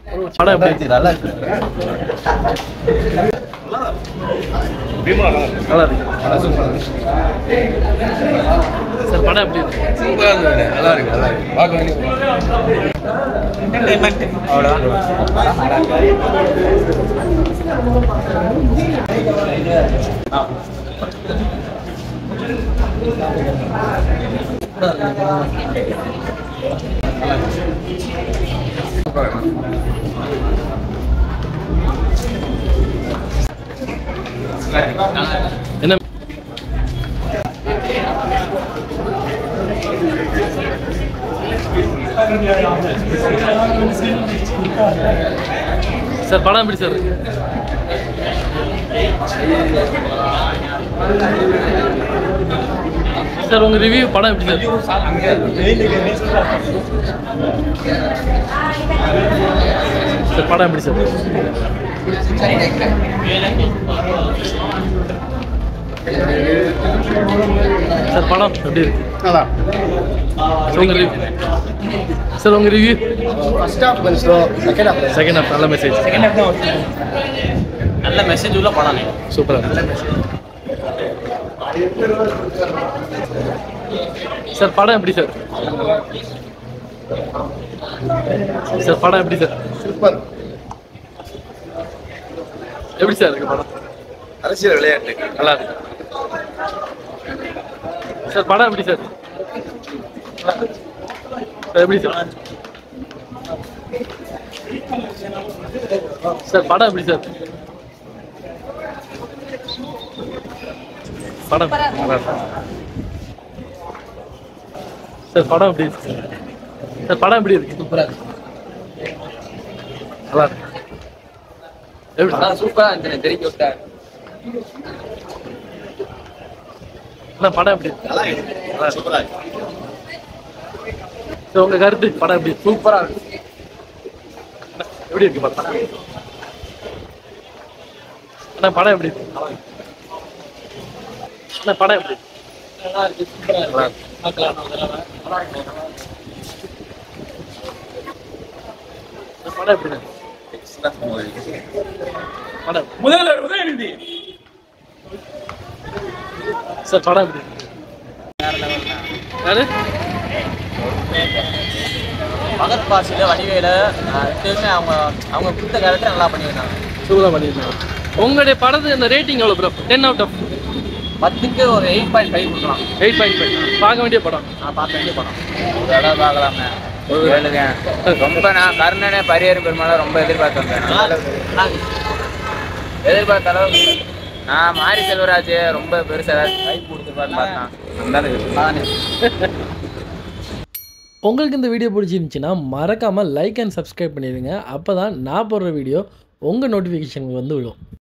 படம் எப்படி நல்லா இருக்கு நல்லா இருக்கு சார் படம் எப்படி இருக்கு சூப்பராக இருந்தது நல்லா இருக்கு நல்லா இருக்கு பார்க்க வேண்டிய என்ன சார் படம் எப்படி சார் இருக்கு? சார் உங்க ரிவ்யூ படம் எப்படி சார் சார் படம் எப்படி சார் சார் படம் எப்படி இருக்கு நல்லா சார் உங்க ரிவ்யூ சார் உங்க ரிவ்யூ ஃபர்ஸ்ட் ஹாஃப் கொஞ்சம் slow second half second half நல்ல மெசேஜ் செகண்ட் ஹாஃப் தான் நல்ல மெசேஜ் உள்ள படம் சூப்பராக சார் படம் எப்படி சார் சார் படம் எப்படி சார் சூப்பர் எப்படி சார் இருக்கு படம் அரசியல் விளையாட்டு நல்லா இருக்கு சார் படம் எப்படி சார் சார் எப்படி சார் சார் படம் எப்படி சார் படம் நல்லா இருக்கு. சார் படம் எப்படி இருக்கு சார் படம் எப்படி இருக்கு சூப்பராக இருக்கு நல்லா இருக்கு எப்படி சார் சூப்பராக இருந்துச்சு தெரிவிக்க விட்டார் அண்ணா, படம் எப்படி இருக்கு நல்லா இருக்கு நல்லா இருக்கு. சூப்பராக இருக்கு சார் உங்க கருத்து படம் எப்படி இருக்கு சூப்பராக இருக்கு எப்படி இருக்கு படம் அண்ணா படம் எப்படி இருக்கு அண்ணா படம் எப்படி இருக்கு நல்லா இருக்கு சூப்பராக நல்லா இருக்கு. பார்க்கலாம் ஒரு தடவை. நல்லா இருக்கு அண்ணா, படம் எப்படி இருக்கு படம் முதல்வர் உதயநிதி சார் படம் எப்படி இருக்கு யாரு பகத் பாசில வடிவேல ரெண்டுமே அவங்க அவங்க கொடுத்த கேரக்டர் நல்லா பண்ணியிருந்தாங்க சூப்பராக பண்ணியிருந்தாங்க உங்களுடைய படத்து இந்த ரேட்டிங் எவ்வளோ ப்ரோ டென் அவுட் ஆஃப் பத்துக்கு ஒரு எயிட் பாயிண்ட் ஃபைவ் கொடுக்கலாம் எயிட் பாயிண்ட் ஃபைவ் பார்க்க வேண்டிய படம் நான் பார்க்க வேண்டிய படம் ஒரு தடவை பார்க்கலாமே கேளுங்க ரொம்ப நான் கர்ணனே பரியர் பெருமாளை ரொம்ப எதிர்பார்த்து வந்தேன் எதிர்பார்த்த அளவுக்கு இல்ல. நான் மாரி செல்வராஜ் ரொம்ப பெருசா ஏதாச்சும் கைப்பு கொடுத்துருப்பாருன்னு பார்த்தேன் அந்த அளவுக்கு உங்களுக்கு இந்த வீடியோ பிடிச்சிருந்துச்சின்னா மறக்காமல் லைக் அண்ட் சப்ஸ்கிரைப் பண்ணிடுங்க அப்போ தான் நான் போடுற வீடியோ உங்கள் நோட்டிஃபிகேஷனுக்கு வந்து விடும்